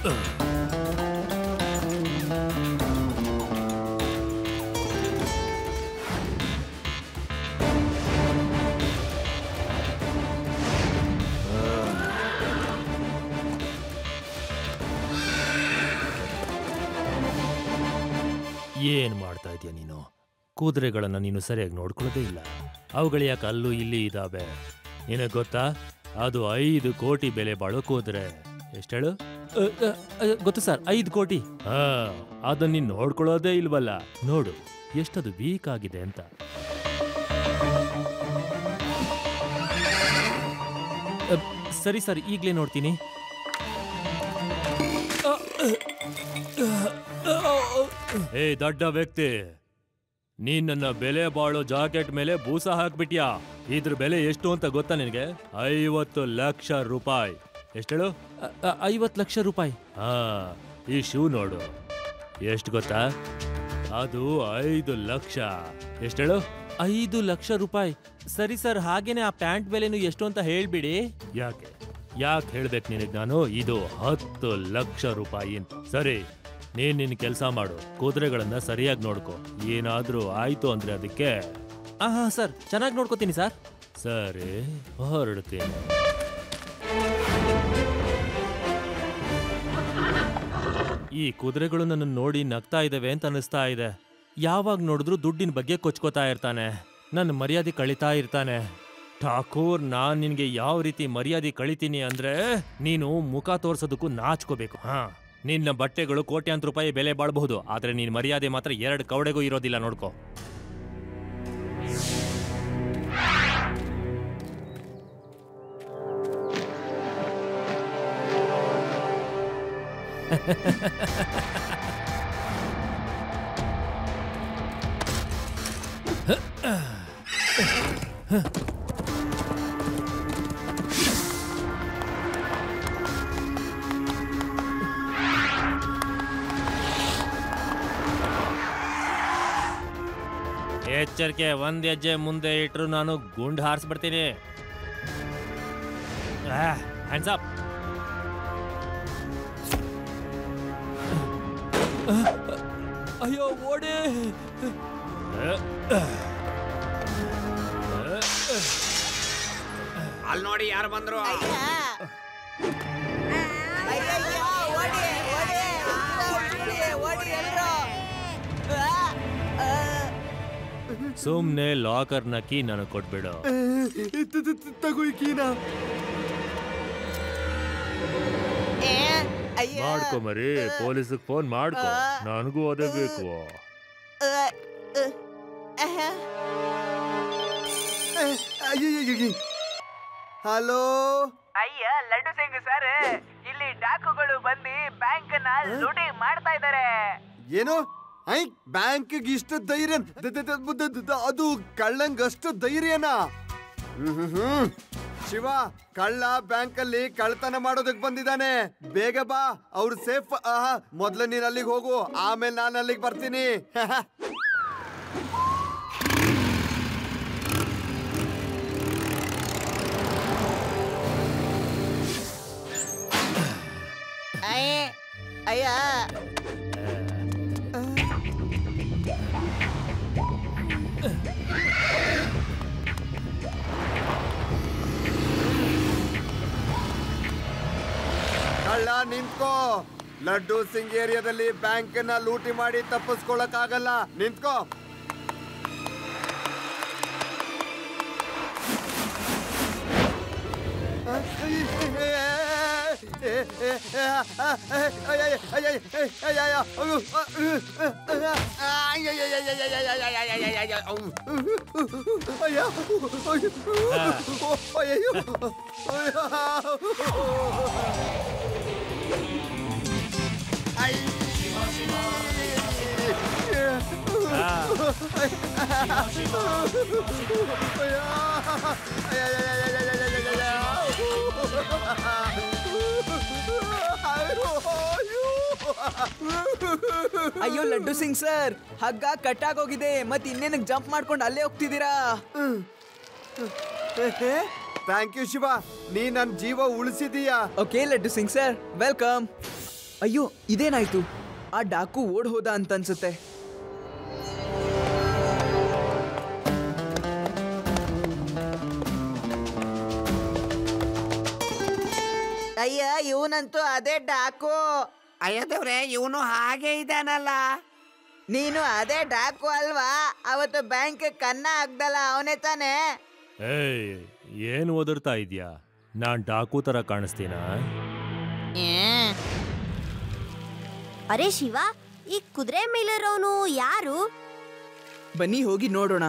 ಏನ್ ಮಾಡ್ತಾ ಇದೀಯ ನೀನು ಕುದುರೆಗಳನ್ನ ನೀನು ಸರಿಯಾಗಿ ನೋಡ್ಕೊಳ್ಳೋದೇ ಇಲ್ಲ ಅವುಗಳು ಯಾಕೆ ಅಲ್ಲೂ ಇಲ್ಲಿ ಇದಾವೆ ನಿನಗೆ ಗೊತ್ತಾ ಅದು ಐದು ಕೋಟಿ ಬೆಲೆ ಬಾಳೋ ಕುದುರೆ ಎಷ್ಟೇಳು ಅ, ಅ, ಅ, ಗೊತ್ತು ಸರ್ ಐದು ಕೋಟಿ ಹಾ ಅದನ್ನ ನೀನ್ ನೋಡ್ಕೊಳ್ಳೋದೇ ಇಲ್ವಲ್ಲ ನೋಡು ಎಷ್ಟದು ವೀಕ್ ಆಗಿದೆ ಅಂತ ಅ, ಸರಿ ಸರ್ ಈಗಲೇ ನೋಡ್ತೀನಿ ಏ ದೊಡ್ಡ ವ್ಯಕ್ತಿ ನೀನ್ ನನ್ನ ಬೆಲೆ ಬಾಳೋ ಜಾಕೆಟ್ ಮೇಲೆ ಬೂಸ ಹಾಕ್ಬಿಟ್ಯಾ ಇದ್ರ ಬೆಲೆ ಎಷ್ಟು ಅಂತ ಗೊತ್ತಾ ನಿನಗೆ ಐವತ್ತು ಲಕ್ಷ ರೂಪಾಯಿ ಎಷ್ಟೇಳು ಐವತ್ತು ಲಕ್ಷ ರೂಪಾಯಿ ಹಾ ಈ ಶೂ ನೋಡು ಎಷ್ಟು ಗೊತ್ತಾ ಅದು ಐದು ಲಕ್ಷ ಎಷ್ಟೇಳು ಐದು ಲಕ್ಷ ರೂಪಾಯಿ ಸರಿ ಸರ್ ಹಾಗೇನೆ ಆ ಪ್ಯಾಂಟ್ ಬೆಲೆನು ಎಷ್ಟು ಅಂತ ಹೇಳ್ಬಿಡಿ ಯಾಕೆ ಯಾಕೆ ಹೇಳ್ಬೇಕು ನಿನಗೆ ನಾನು ಇದು ಹತ್ತು ಲಕ್ಷ ರೂಪಾಯಿ ಅಂತ ಸರಿ ನೀನ್ ನಿನ್ ಕೆಲಸ ಮಾಡು ಕುದುರೆಗಳನ್ನ ಸರಿಯಾಗಿ ನೋಡ್ಕೊ ಏನಾದ್ರೂ ಆಯ್ತು ಅಂದ್ರೆ ಅದಕ್ಕೆ ಹಾ ಸರ್ ಚೆನ್ನಾಗಿ ನೋಡ್ಕೋತೀನಿ ಸರ್ ಸರಿ ಹೊರಡ್ತೀನಿ ಈ ಕುದುರೆಗಳು ನನ್ನ ನೋಡಿ ನಗ್ತಾ ಇದ್ದಾವೆ ಅಂತ ಅನಿಸ್ತಾ ಇದೆ ಯಾವಾಗ ನೋಡಿದ್ರು ದುಡ್ಡಿನ ಬಗ್ಗೆ ಕೊಚ್ಕೋತಾ ಇರ್ತಾನೆ ನನ್ನ ಮರ್ಯಾದೆ ಕಳಿತಾ ಇರ್ತಾನೆ ಠಾಕೂರ್ ನಾನ್ ನಿನ್ಗೆ ಯಾವ ರೀತಿ ಮರ್ಯಾದೆ ಕಳಿತೀನಿ ಅಂದ್ರೆ ನೀನು ಮುಖ ತೋರ್ಸೋದಕ್ಕೂ ನಾಚ್ಕೋಬೇಕು ಹಾ ನಿನ್ನ ಬಟ್ಟೆಗಳು ಕೋಟ್ಯಾಂತರ ರೂಪಾಯಿ ಬೆಲೆ ಬಾಳಬಹುದು ಆದ್ರೆ ನಿನ್ ಮರ್ಯಾದೆ ಮಾತ್ರ ಎರಡು ಕವಡೆಗೂ ಇರೋದಿಲ್ಲ ನೋಡ್ಕೋ ಎಚ್ಚರಿಕೆ ಒಂದ್ ಹೆಜ್ಜೆ ಮುಂದೆ ಇಟ್ರು ನಾನು ಗುಂಡ್ ಹಾರಿಸ್ಬಿಡ್ತೀನಿ ಹ್ಯಾಂಡ್ಸ್ ಅಪ್ ಅಯ್ಯೋ ಓಡಿ ಅಲ್ಲಿ ನೋಡಿ ಯಾರು ಬಂದ್ರು ಅಯ್ಯಯ್ಯೋ, ಓಡಿ, ಓಡಿ, ಓಡಿ, ಓಡಿ ಎಲ್ರು. ಆ, ಆ. ಸುಮ್ನೆ ಲಾಕರ್ನ ಕೀ ನನಗೆ ಕೊಟ್ಬಿಡು ತಗೋ ಈ ಕೀನ ಏ, ಅಯ್ಯೋ. ಮಾಡ್ಕೊ ಮರಿ ಪೊಲೀಸಿಗೆ ಫೋನ್ ಮಾಡ್ಕೊ ನನಗೂ ಅದೇ ಬೇಕು ಆ, ಆ, ಆಹಾ. ಹಲೋ ಅಯ್ಯ ಲಡ್ಡು ಸಿಂಗ್ ಸರ್ ಇಲ್ಲಿ ಡಾಕುಗಳು ಬಂದು ಬ್ಯಾಂಕ್ ನ ಲೂಟಿ ಮಾಡ್ತಾ ಇದ್ದಾರೆ ಏನು ಐ ಬ್ಯಾಂಕ್ ಇಷ್ಟು ಧೈರ್ಯ ದ- ದ- ದ- ದ- ದ- ದ- ಅದು ಕಳ್ಳಂಗ್ ಅಷ್ಟು ಧೈರ್ಯನಾ ಹ್ಮ್ ಹ್ಮ್ ಹ್ಮ್. ಶಿವ ಕಳ್ಳ ಬ್ಯಾಂಕ್ ಅಲ್ಲಿ ಕಳ್ತನ ಮಾಡೋದಕ್ ಬಂದಿದ್ದಾನೆ ಬೇಗ ಬಾ ಅವ್ರು ಸೇಫ್ ಮೊದ್ಲು ನೀನ್ ಅಲ್ಲಿಗೆ ಹೋಗು ಆಮೇಲೆ ನಾನು ಅಲ್ಲಿಗೆ ಬರ್ತೀನಿ ಅಯ್ಯ, ಅಯ್ಯ. ಕಳ್ಳ ನಿಂತ್ಕೋ ಲಡ್ಡು ಸಿಂಗ್ ಏರಿಯಾದಲ್ಲಿ ಬ್ಯಾಂಕ್ ನ ಲೂಟಿ ಮಾಡಿ ತಪ್ಪಿಸ್ಕೊಳಕ್ ಆಗಲ್ಲ ನಿಂತ್ಕೋ ಅಯ್ಯೋ ಲಡ್ಡು ಸಿಂಗ್ ಸರ್ ಹಗ್ಗ ಕಟ್ಟಾಗೋಗಿದೆ ಮತ್ತೆ ಇನ್ನೇನಕ್ಕೆ ಜಂಪ್ ಮಾಡ್ಕೊಂಡು ಅಲ್ಲೇ ಹೋಗ್ತಿದ್ದೀರಾ ಥ್ಯಾಂಕ್ ಯು ಶಿವ ನೀ ನನ್ ಜೀವ ಉಳಿಸಿದೀಯಾ okay Laddu Singh sir welcome ಅಯ್ಯೋ ಇದೇನಾಯ್ತು ಆ ಡಾಕು ಓಡ್ ಹೋದ ಅಂತ ಅನ್ಸುತ್ತೆ ಅಯ್ಯ ಇವನಂತೂ ಅದೇ ಡಾಕು ಅಯ್ಯೋ ದೇವ್ರೆ ಇವನು ಹಾಗೆ ಇದ್ದಾನಲ್ಲ ನೀನು ಅದೇ ಡಾಕು ಅಲ್ವಾ ಅವತ್ತು ಬ್ಯಾಂಕ್ ಕನ್ನ ಆಗ್ದಲ್ಲ ಅವನೇ ತಾನೇ ಏಯ್ ಏನ್ ಓದಿರ್ತಾ ಇದ್ಯಾ ನಾನ್ ಡಾಕು ತರ ಕಾಣಿಸ್ತೀನ ಅರೆ ಶಿವ ಈ ಕುದುರೆ ಮೇಲಿರೋನು ಯಾರು ಬನ್ನಿ ಹೋಗಿ ನೋಡೋಣ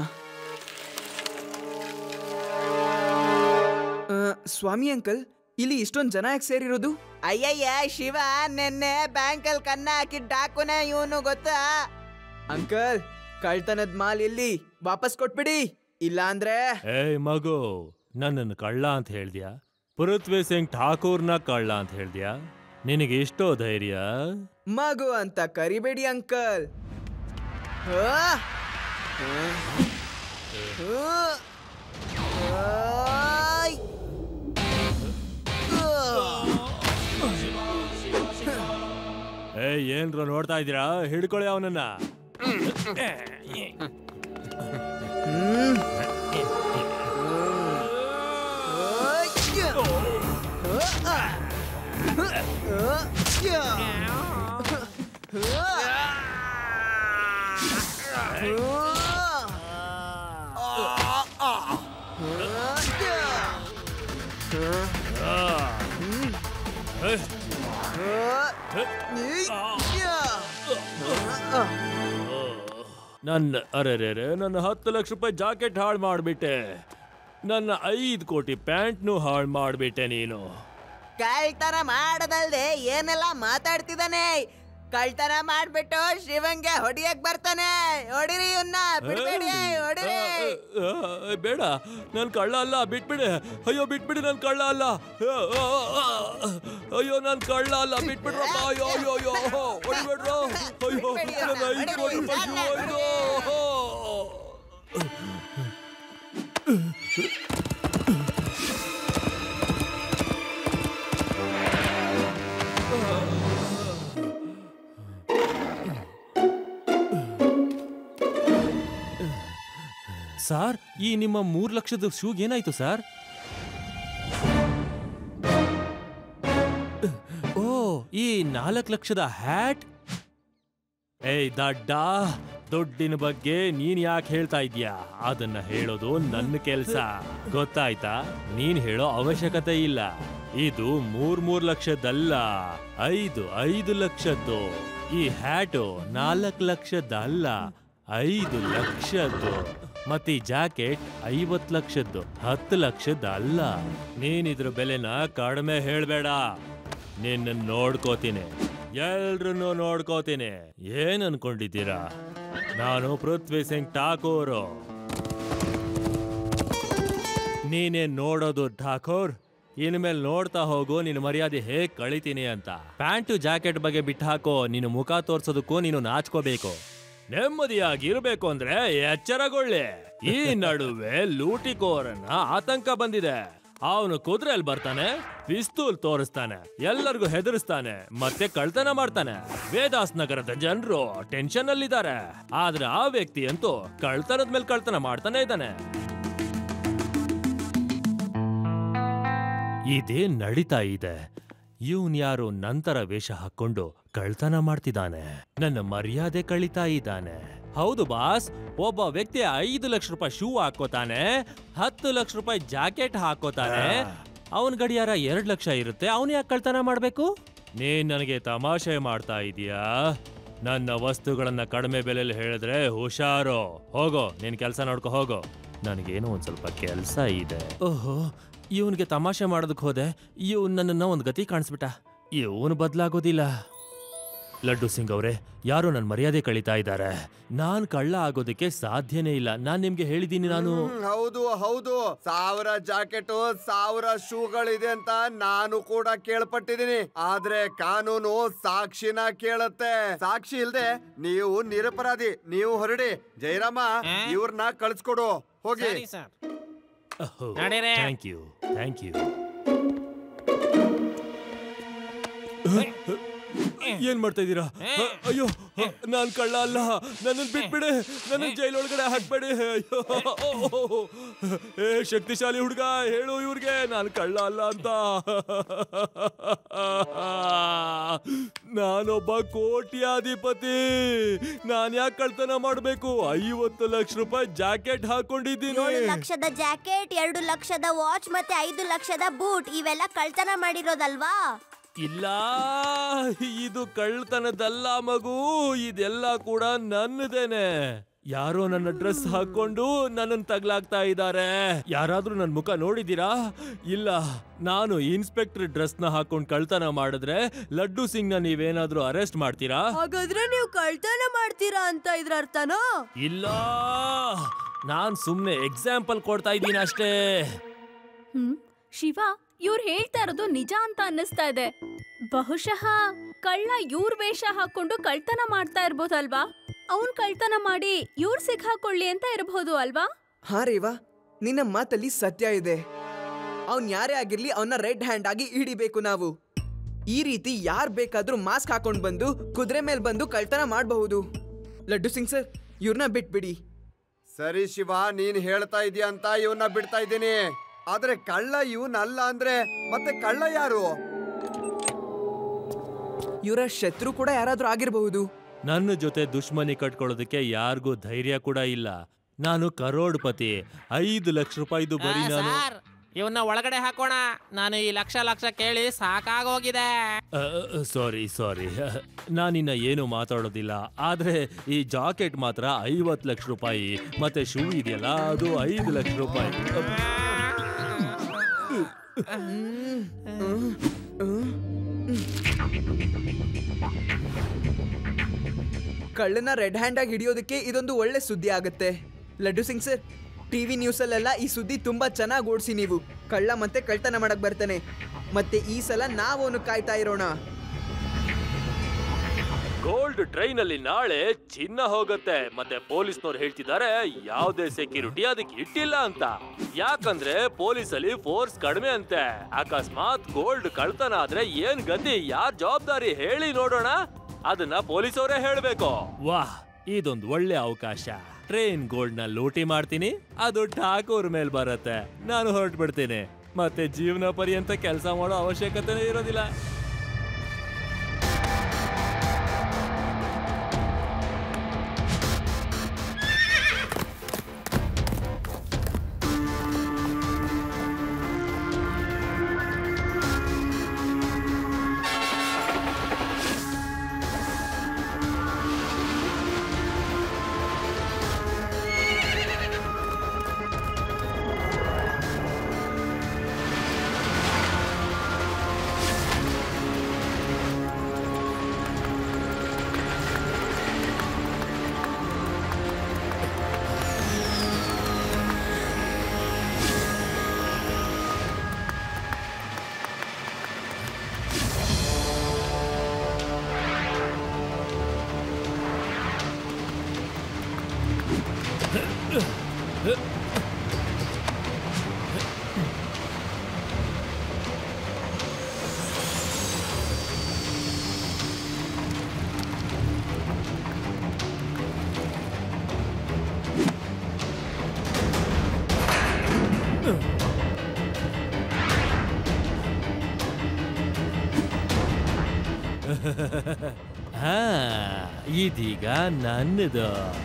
ಆ, ಸ್ವಾಮಿ ಅಂಕಲ್ ಇಲ್ಲಿ ಇಷ್ಟೊಂದು ಜನ ಯಾಕೆ ಸೇರಿರೋದು ಅಯ್ಯಯ್ಯ ಶಿವ ನಿನ್ನೆ ಬ್ಯಾಂಕಲ್ಲಿ ಕನ್ನ ಹಾಕಿದ ಡಾಕುನೇ ಇವನು ಗೊತ್ತಾ ಅಂಕಲ್ ಕಳ್ತನದ ಮಾಲ್ ಎಲ್ಲಿ ವಾಪಸ್ ಕೊಟ್ಬಿಡಿ ಇಲ್ಲ ಅಂದ್ರೆ ಏಯ್ ಮಗು ನನ್ನನ್ನು ಕಳ್ಳ ಅಂತ ಹೇಳ್ದ್ಯಾ ಪೃಥ್ವಿ ಸಿಂಗ್ ಠಾಕೂರ್ನ ಕಳ್ಳ ಅಂತ ಹೇಳ್ದ್ಯಾ ನಿನಗೆ ಎಷ್ಟೋ ಧೈರ್ಯ ಮಗು ಅಂತ ಕರಿಬೇಡಿ ಅಂಕಲ್ ಆ! ಓಯ್! ಏಯ್ ಏನ್ರ ನೋಡ್ತಾ ಇದ್ದೀರಾ ಹಿಡ್ಕೊಳ್ಳಿ ಅವನನ್ನ ನನ್ನ ಅರೆರೆ ನನ್ನ ಹತ್ತು ಲಕ್ಷ ರೂಪಾಯಿ ಜಾಕೆಟ್ ಹಾಳು ಮಾಡಿಬಿಟ್ಟೆ ನನ್ನ ಐದು ಕೋಟಿ ಪ್ಯಾಂಟ್ನು ಹಾಳು ಮಾಡಿಬಿಟ್ಟೆ ನೀನು ಕಳ್ತನ ಮಾಡದಲ್ದೆ ಏನೆಲ್ಲ ಮಾತಾಡ್ತಿದ್ದಾನೆ ಕಳ್ತನ ಮಾಡ್ಬಿಟ್ಟು ಶಿವಂಗೆ ಹೊಡಿಯಕ್ ಬರ್ತಾನೆ ಹೊಡಿರಿ ಇವನ್ನ ಬಿಡ್ಬೇಡಿ ಹೊಡಿರಿ ಆ, ಆ, ಬೇಡ ನನ್ ಕಳ್ಳ ಅಲ್ಲ ಬಿಟ್ಬಿಡಿ ಅಯ್ಯೋ ಬಿಟ್ಬಿಡಿ ನನ್ ಕಳ್ಳ ಅಲ್ಲ ಆ, ಆ, ಆ, ಅಯ್ಯೋ ನನ್ ಕಳ್ಳ ಅಲ್ಲ ಬಿಟ್ಬಿಡ್ರಪ್ಪ ಅಯ್ಯೋ ಅಯ್ಯೋ ಅಯ್ಯೋ ಹೊಡಿಬೇಡ್ರು ಅಯ್ಯೋ ನನ್ನ ಐದು ಕೋಟಿ ರೂಪಾಯಿ ಜೀವ ಹೋಯ್ತು. ಸಾರ್ ಈ ನಿಮ್ಮ ಮೂರ್ ಲಕ್ಷದ ಶೂಗ್ ಏನಾಯ್ತು ಸರ್ ಓ ಈ ನಾಲ್ಕು ಲಕ್ಷದ ಹ್ಯಾಟ್ ಏಯ್ ದಡ್ಡ ದುಡ್ಡಿನ ಬಗ್ಗೆ ನೀನ್ ಯಾಕೆ ಹೇಳ್ತಾ ಇದ್ಯಾ ಅದನ್ನ ಹೇಳೋದು ನನ್ನ ಕೆಲ್ಸ ಗೊತ್ತಾಯ್ತಾ ನೀನ್ ಹೇಳೋ ಅವಶ್ಯಕತೆ ಇಲ್ಲ ಇದು ಮೂರ್ ಮೂರ್ ಲಕ್ಷದಲ್ಲ ಐದು ಐದು ಲಕ್ಷದ್ದು ಈ ಹ್ಯಾಟು ನಾಲ್ಕು ಲಕ್ಷದಲ್ಲ ಐದು ಲಕ್ಷದ್ದು ಮತ್ತೆ ಈ ಜಾಕೆಟ್ ಐವತ್ ಲಕ್ಷದ್ದು ಹತ್ತು ಲಕ್ಷದ ಅಲ್ಲ ನೀನ್ ಇದ್ರ ಬೆಲೆನ ಕಡಿಮೆ ಹೇಳ್ಬೇಡ ನಿನ್ನ ನೋಡ್ಕೋತೀನಿ ಎಲ್ರನ್ನೂ ನೋಡ್ಕೋತೀನಿ ಏನ್ ಅನ್ಕೊಂಡಿದ್ದೀರಾ ನಾನು ಪೃಥ್ವಿ ಸಿಂಗ್ ಠಾಕೂರು ನೀನೇ ನೋಡೋದು ಠಾಕೂರ್ ಇನ್ಮೇಲೆ ನೋಡ್ತಾ ಹೋಗು ನಿನ್ನ ಮರ್ಯಾದೆ ಹೇಗ್ ಕಳಿತೀನಿ ಅಂತ ಪ್ಯಾಂಟು ಜಾಕೆಟ್ ಬಗ್ಗೆ ಬಿಟ್ಟು ಹಾಕೋ ನಿನ್ನ ಮುಖ ತೋರ್ಸೋದಕ್ಕೂ ನೀನು ನಾಚ್ಕೋಬೇಕು ನೆಮ್ಮದಿಯಾಗಿ ಇರಬೇಕು ಅಂದ್ರೆ ಎಚ್ಚರಗೊಳ್ಳಿ ಈ ನಡುವೆ ಲೂಟಿಕೋರನ ಆತಂಕ ಬಂದಿದೆ ಅವನು ಕುದುರೆಯಲ್ಲಿ ಬರ್ತಾನೆ ಪಿಸ್ತೂಲ್ ತೋರಿಸ್ತಾನೆ ಎಲ್ಲರಿಗೂ ಹೆದರಿಸ್ತಾನೆ ಮತ್ತೆ ಕಳ್ತನ ಮಾಡ್ತಾನೆ ವೇದಾಸ್ ನಗರದ ಜನರು ಟೆನ್ಷನ್ ಅಲ್ಲಿದ್ದಾರೆ ಆದ್ರೆ ಆ ವ್ಯಕ್ತಿ ಅಂತೂ ಕಳ್ತನದ ಮೇಲೆ ಕಳ್ತನ ಮಾಡ್ತಾನೆ ಇದ್ದಾನೆ ಇದೇ ನಡೀತಾ ಇದೆ ಇವನ್ ಯಾರು ನಂತರ ವೇಷ ಹಾಕೊಂಡು ಕಳ್ತನ ಮಾಡ್ತಿದ್ದಾನೆ ನನ್ನ ಮರ್ಯಾದೆ ಕಳೀತಾ ಇದ್ದಾನೆ ಹೌದು ಬಾಸ್ ಒಬ್ಬ ವ್ಯಕ್ತಿ ಐದು ಲಕ್ಷ ರೂಪಾಯಿ ಶೂ ಹಾಕೋತಾನೆ ಹತ್ತು ಲಕ್ಷ ರೂಪಾಯಿ ಜಾಕೆಟ್ ಹಾಕೋತಾನೆ ಅವನ್ ಗಡಿಯಾರ ಎರಡ್ ಲಕ್ಷ ಇರುತ್ತೆ ಅವನ್ ಯಾಕೆ ಕಳ್ತನ ಮಾಡ್ಬೇಕು ನೀನ್ ನನಗೆ ತಮಾಷೆ ಮಾಡ್ತಾ ಇದೀಯಾ ನನ್ನ ವಸ್ತುಗಳನ್ನ ಕಡಿಮೆ ಬೆಲೆಯಲ್ಲಿ ಹೇಳಿದ್ರೆ ಹುಷಾರು ಹೋಗೋ ನೀನ್ ಕೆಲಸ ನೋಡ್ಕೊ ಹೋಗೋ ನನಗೇನೋ ಒಂದ್ ಸ್ವಲ್ಪ ಕೆಲಸ ಇದೆ ಓಹೋ ಇವನ್ಗೆ ತಮಾಷೆ ಮಾಡೋದಕ್ಕೆ ಹೋದೆ ಇವನ್ ನನ್ನನ್ನ ಒಂದ್ ಗತಿ ಕಾಣಿಸ್ಬಿಟ್ಟ ಇವನು ಬದಲಾಗೋದಿಲ್ಲ ಲಡ್ಡು ಸಿಂಗ್ ಅವರೇ ಯಾರೋ ನನ್ನ ಮರ್ಯಾದೆ ಕಳೀತಾ ಇದ್ದಾರೆ ನಾನ್ ಕಳ್ಳ ಆಗೋದಕ್ಕೆ ಸಾಧ್ಯನೇ ಇಲ್ಲ ನಾನ್ ನಿಮ್ಗೆ ಹೇಳಿದ್ದೀನಿ ನಾನು ಹ್ಮ್, ಹೌದು ಹೌದು ಸಾವಿರ ಜಾಕೆಟ್ ಸಾವಿರ ಶೂಗಳಿದೆ ಅಂತ ನಾನು ಕೂಡ ಕೇಳ್ಪಟ್ಟಿದ್ದೀನಿ ಆದ್ರೆ ಕಾನೂನು ಸಾಕ್ಷಿನ ಕೇಳತ್ತೆ ಸಾಕ್ಷಿ ಇಲ್ದೆ ನೀವು ನಿರಪರಾಧಿ ನೀವು ಹೊರಡಿ ಜಯರಾಮ ಇವ್ರನ್ನ ಕಳ್ಸ್ಕೊಡು ಹೋಗಿ ಸರಿ sir thank you thank you ಏನ್ ಮಾಡ್ತಾ ಇದ್ದೀರಾ ಅ, ಅಯ್ಯೋ ಅ, ನಾನ್ ಕಳ್ಳ ಅಲ್ಲ ನನ್ನ ಬಿಟ್ಬಿಡಿ ನನ್ನ ಜೈಲೊಳಗಡೆ ಹಾಕ್ಬೇಡಿ ಅಯ್ಯೋ ಏ ಶಕ್ತಿಶಾಲಿ ಹುಡುಗ ಹೇಳು ಇವ್ರಿಗೆ ನಾನ್ ಕಳ್ಳ ಅಲ್ಲ ಅಂತ ನಾನೊಬ್ಬ ಕೋಟ್ಯಾಧಿಪತಿ ನಾನ್ ಯಾಕೆ ಕಳ್ತನ ಮಾಡ್ಬೇಕು ಐವತ್ತು ಲಕ್ಷ ರೂಪಾಯಿ ಜಾಕೆಟ್ ಹಾಕೊಂಡಿದ್ದೀನಿ ಏಳು ಲಕ್ಷದ ಜಾಕೆಟ್ ಎರಡು ಲಕ್ಷದ ವಾಚ್ ಮತ್ತೆ ಐದು ಲಕ್ಷದ ಬೂಟ್ ಇವೆಲ್ಲ ಕಳ್ತನ ಮಾಡಿರೋದಲ್ವಾ ಇಲ್ಲ ಇದು ಕಳ್ತನದಲ್ಲ ಮಗು ಇದೆಲ್ಲ ಕೂಡ ನನ್ನದೇನೆ ಯಾರೋ ನನ್ನ ಡ್ರೆಸ್ ಹಾಕೊಂಡು ನನ್ನನ್ನು ತಗ್ಲಾಗ್ತಾ ಇದ್ದಾರೆ ಯಾರಾದ್ರೂ ನನ್ನ ಮುಖ ನೋಡಿದೀರಾ ಇಲ್ಲ ನಾನು ಇನ್ಸ್ಪೆಕ್ಟರ್ ಡ್ರೆಸ್ ನ ಹಾಕೊಂಡು ಕಳ್ತನ ಮಾಡಿದ್ರೆ ಲಡ್ಡು ಸಿಂಗ್ ನ ನೀವೇನಾದ್ರೂ ಅರೆಸ್ಟ್ ಮಾಡ್ತೀರಾ ಹಾಗಾದ್ರೆ ನೀವು ಕಳ್ತನ ಮಾಡ್ತೀರಾ ಅಂತ ಇದ್ರ ಅರ್ಥನೋ ಇಲ್ಲ ನಾನ್ ಸುಮ್ನೆ ಎಕ್ಸಾಂಪಲ್ ಕೊಡ್ತಾ ಇದ್ದೀನಿ ಅಷ್ಟೇ ಹ್ಮ್ ಶಿವ ಇವ್ರು ಹೇಳ್ತಾ ಇರೋದು ನಿಜ ಅಂತ ಅನ್ನಿಸ್ತಾ ಇದೆ ಬಹುಶಃ ಕಳ್ಳ ಇವ್ರ ವೇಷ ಹಾಕೊಂಡು ಕಳ್ತನ ಮಾಡ್ತಾ ಇರ್ಬೋದಲ್ವಾ ಅವನ್ ಕಳ್ತನ ಮಾಡಿ ಇವ್ರ್ ಸಿಕ್ಕಾಕೊಳ್ಳಿ ಅಂತ ಇರಬಹುದು ಅಲ್ವಾ ಹಾ ರೇವಾ ನಿನ್ನ ಮಾತಲ್ಲಿ ಸತ್ಯ ಇದೆ ಅವನ್ ಯಾರೇ ಆಗಿರ್ಲಿ ಅವನ್ನ ರೆಡ್ ಹ್ಯಾಂಡ್ ಆಗಿ ಹಿಡಿಬೇಕು ನಾವು ಈ ರೀತಿ ಯಾರ್ ಬೇಕಾದ್ರೂ ಮಾಸ್ಕ್ ಹಾಕೊಂಡ್ ಬಂದು ಕುದುರೆ ಮೇಲೆ ಬಂದು ಕಳ್ತನ ಮಾಡಬಹುದು ಲಡ್ಡು ಸಿಂಗ್ ಸರ್ ಇವ್ರನ್ನ ಬಿಟ್ಬಿಡಿ ಸರಿ ಶಿವ ನೀನ್ ಹೇಳ್ತಾ ಇದೀಯ ಅಂತ ಇವನ್ನ ಬಿಡ್ತಾ ಇದ್ದೀನಿ ಆದ್ರೆ ಕಳ್ಳ ಇವನಲ್ಲ ಅಂದ್ರೆ ಮತ್ತೆ ಕಳ್ಳ ಯಾರು ಇವರ ಶತ್ರು ಕೂಡ ಯಾರಾದ್ರೂ ಆಗಿರಬಹುದು ನನ್ನ ಜೊತೆ ದುಶ್ಮನಿ ಕಟ್ಕೊಳ್ಳೋದಕ್ಕೆ ಯಾರಿಗೂ ಧೈರ್ಯ ಕೂಡ ಇಲ್ಲ ನಾನು ಕರೋಡ್ಪತಿ ಐದು ಲಕ್ಷ ರೂಪಾಯಿದು ಬರೀ ನಾನು ಸರ್ ಇವನ್ನ ಒಳಗಡೆ ಹಾಕೋಣ ನಾನು ಈ ಲಕ್ಷ ಲಕ್ಷ ಕೇಳಿ ಸಾಕಾಗೋಗಿದೆ ಸಾರಿ ಸಾರಿ ನಾನಿನ್ನ ಏನು ಮಾತಾಡೋದಿಲ್ಲ ಆದ್ರೆ ಈ ಜಾಕೆಟ್ ಮಾತ್ರ ಐವತ್ತು ಲಕ್ಷ ರೂಪಾಯಿ ಮತ್ತೆ ಶೂ ಇದೆಯಲ್ಲ ಅದು ಐದು ಲಕ್ಷ ರೂಪಾಯಿ ಕಳ್ಳನ ರೆಡ್ ಹ್ಯಾಂಡ್ ಆಗಿ ಹಿಡಿಯೋದಕ್ಕೆ ಇದೊಂದು ಒಳ್ಳೆ ಸುದ್ದಿ ಆಗುತ್ತೆ ಲಡ್ಡು ಸಿಂಗ್ ಸರ್ ಟಿವಿ ನ್ಯೂಸಲ್ಲೆಲ್ಲ ಈ ಸುದ್ದಿ ತುಂಬಾ ಚೆನ್ನಾಗಿ ಓಡಿಸಿ ನೀವು ಕಳ್ಳ ಮತ್ತೆ ಕಳ್ತನ ಮಾಡಕ್ ಬರ್ತಾನೆ ಮತ್ತೆ ಈ ಸಲ ನಾವು ಅವನು ಕಾಯ್ತಾ ಇರೋಣ ಗೋಲ್ಡ್ ಟ್ರೈನ್ ಅಲ್ಲಿ ನಾಳೆ ಚಿನ್ನ ಹೋಗುತ್ತೆ ಮತ್ತೆ ಪೊಲೀಸ್ನವ್ರು ಹೇಳ್ತಿದ್ದಾರೆ ಯಾವುದೇ ಸೆಕ್ಯೂರಿಟಿ ಅದಕ್ಕೆ ಇಟ್ಟಿಲ್ಲ ಅಂತ ಯಾಕಂದ್ರೆ ಪೊಲೀಸ್ ಅಲ್ಲಿ ಫೋರ್ಸ್ ಕಡಿಮೆ ಅಂತೆ ಅಕಸ್ಮಾತ್ ಗೋಲ್ಡ್ ಕಳ್ತನ ಆದ್ರೆ ಏನ್ ಗತಿ ಯಾರ್ ಜವಾಬ್ದಾರಿ ಹೇಳಿ ನೋಡೋಣ ಅದನ್ನ ಪೊಲೀಸ್ ಅವರೇ ಹೇಳ್ಬೇಕು ವಾಹ್ ಇದೊಂದು ಒಳ್ಳೆ ಅವಕಾಶ ಟ್ರೈನ್ ಗೋಲ್ಡ್ ನ ಲೂಟಿ ಮಾಡ್ತೀನಿ ಅದು ಠಾಕೂರ್ ಮೇಲ್ ಬರುತ್ತೆ ನಾನು ಹೊರಟ್ಬಿಡ್ತೀನಿ ಮತ್ತೆ ಜೀವನ ಪರ್ಯಂತ ಕೆಲಸ ಮಾಡೋ ಅವಶ್ಯಕತೆನೇ ಇರೋದಿಲ್ಲ ಹಾ ಇದೀಗ ನನ್ನದು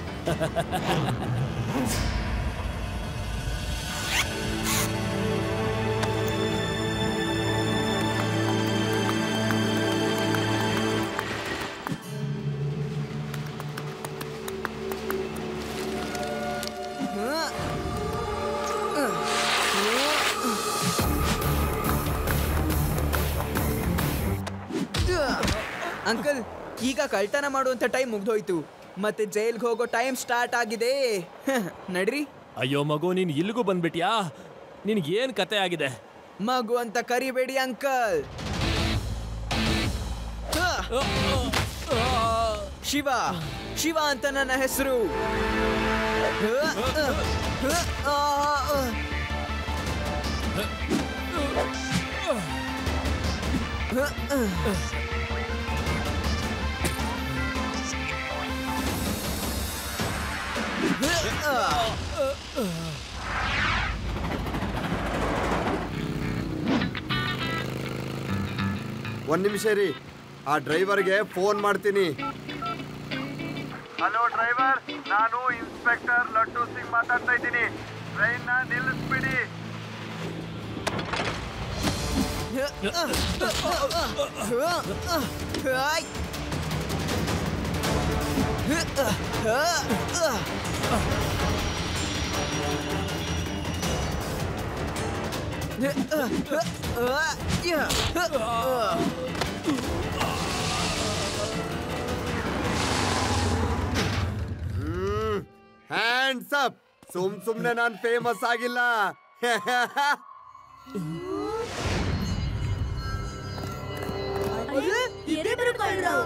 ಅಂಕಲ್ ಈಗ ಕಳ್ತನ ಮಾಡುವಂತ ಟೈಮ್ ಮುಗ್ದೋಯ್ತು ಮತ್ತೆ ಜೈಲ್ಗೆ ಹೋಗೋ ಟೈಮ್ ಸ್ಟಾರ್ಟ್ ಆಗಿದೆ ನಡ್ರಿ ಅಯ್ಯೋ ಮಗು ನೀನ್ ಇಲ್ಲಿಗೂ ಬಂದ್ಬಿಟ್ಯಾ ನಿನ್ಗೆ ಏನ್ ಕತೆ ಆಗಿದೆ ಮಗು ಅಂತ ಕರಿಬೇಡಿ ಅಂಕಲ್ ಶಿವ ಶಿವ ಅಂತ ನನ್ನ ಹೆಸರು ಒಂದ್ ನಿಮಿಷ ರೀ ಆ ಡ್ರೈವರ್ಗೆ ಫೋನ್ ಮಾಡ್ತೀನಿ ಹಲೋ ಡ್ರೈವರ್ ನಾನು ಇನ್ಸ್ಪೆಕ್ಟರ್ ಲಡ್ಡು ಸಿಂಗ್ ಮಾತಾಡ್ತಾ ಇದ್ದೀನಿ ಟ್ರೈನ್ನ ನಿಲ್ಲಿಸ್ಬಿಡಿ ಹ್ಮ್ ಹ್ಯಾಂಡ್ಸ್ ಅಪ್ ಸುಮ್ ಸುಮ್ನೆ ನಾನ್ ಫೇಮಸ್ ಆಗಿಲ್ಲ ಎರಡು ಕಳ್ಳರು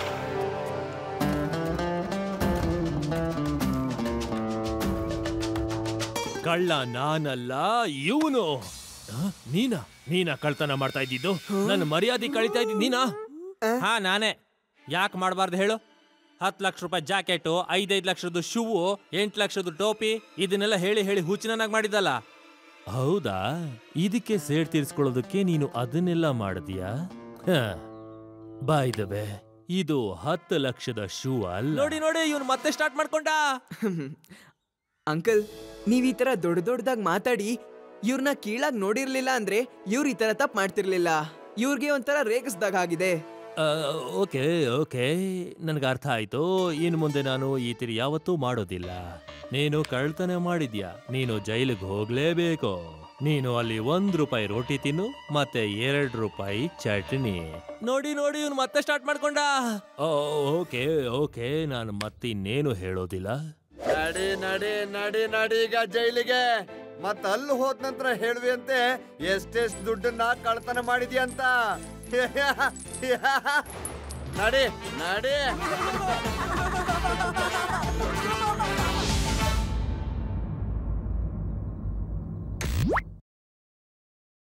ಕಳ್ಳ ನಾನಲ್ಲ ಇವನು ನೀನಾ ನೀನಾ ಕಳ್ತನ ಮಾಡ್ತಾ ಇದ್ದಿದ್ದು ನನ್ನ ಮರ್ಯಾದೆ ಕಳಿತಾ ಇದ್ದಿ ನೀನಾ ಹಾ ನಾನೇ ಯಾಕೆ ಮಾಡಬಾರ್ದು ಹೇಳು ಹತ್ತು ಲಕ್ಷ ರೂಪಾಯಿ ಜಾಕೆಟು ಐದೈದು ಲಕ್ಷದ ಶೂವು ಎಂಟು ಲಕ್ಷದ ಟೋಪಿ ಇದನ್ನೆಲ್ಲ ಹೇಳಿ ಹೇಳಿ ಹುಚ್ಚಿನಾಗಿ ಮಾಡಿದಲ್ಲ ಹೌದಾ ಇದಕ್ಕೆ ಸೇಡ್ ತೀರ್ಸ್ಕೊಳ್ಳೋದಕ್ಕೆ ನೀನು ಅದನ್ನೆಲ್ಲ ಮಾಡಿದ್ಯಾ ಬಾಯ್ ದ ವೇ ಇದು ಹತ್ತು ಲಕ್ಷದ ಶೂ ಅಲ್ಲ ನೋಡಿ ನೋಡಿ ಇವನು ಮತ್ತೆ ಸ್ಟಾರ್ಟ್ ಮಾಡ್ಕೊಂಡ ಅಂಕಲ್ ನೀವ್ ಈ ತರ ದೊಡ್ಡ ದೊಡ್ಡದಾಗ್ ಮಾತಾಡಿ ಇವ್ರನ್ನ ಕೀಳಾಗ್ ನೋಡಿರ್ಲಿಲ್ಲ ಅಂದ್ರೆ ಇವ್ರ ಈ ತರ ತಪ್ಪು ಮಾಡ್ತಿರ್ಲಿಲ್ಲ ಇವ್ರಿಗೆ ಒಂಥರ ರೇಗಿಸ್ದಾಗ ಆಗಿದೆ ಆ, ಓಕೆ ಓಕೆ ನನಗೆ ಅರ್ಥ ಆಯ್ತು ಇನ್ನು ಮುಂದೆ ನಾನು ಈ ತಿರಿ ಯಾವತ್ತೂ ಮಾಡೋದಿಲ್ಲ ನೀನು ಕಳ್ತನ ಮಾಡಿದ್ಯಾ ನೀನು ಜೈಲಿಗೆ ಹೋಗ್ಲೇಬೇಕು ನೀನು ಅಲ್ಲಿ ಒಂದ್ ರೂಪಾಯಿ ರೋಟಿ ತಿನ್ನು ಮತ್ತೆ ಎರಡ್ ರೂಪಾಯಿ ಚಟ್ನಿ ನೋಡಿ ನೋಡಿ ಇವ್ನು ಮತ್ತೆ ಸ್ಟಾರ್ಟ್ ಮಾಡ್ಕೊಂಡ ಓ, ಓಕೆ ಓಕೆ ನಾನು ಮತ್ತಿನ್ನೇನು ಹೇಳೋದಿಲ್ಲ ನಡಿ ನಡಿ ನಡಿ ನಡಿ ಈಗ ಜೈಲಿಗೆ ಮತ್ತ ಅಲ್ಲಿ ಹೋದ ನಂತರ ಹೇಳುವೆ ಅಂತೆ ಎಷ್ಟೆಷ್ಟು ದುಡ್ಡನ್ನ ಕಳ್ತನ ಮಾಡಿದ್ಯಾ ಅಂತ ನಡಿ ನಡಿ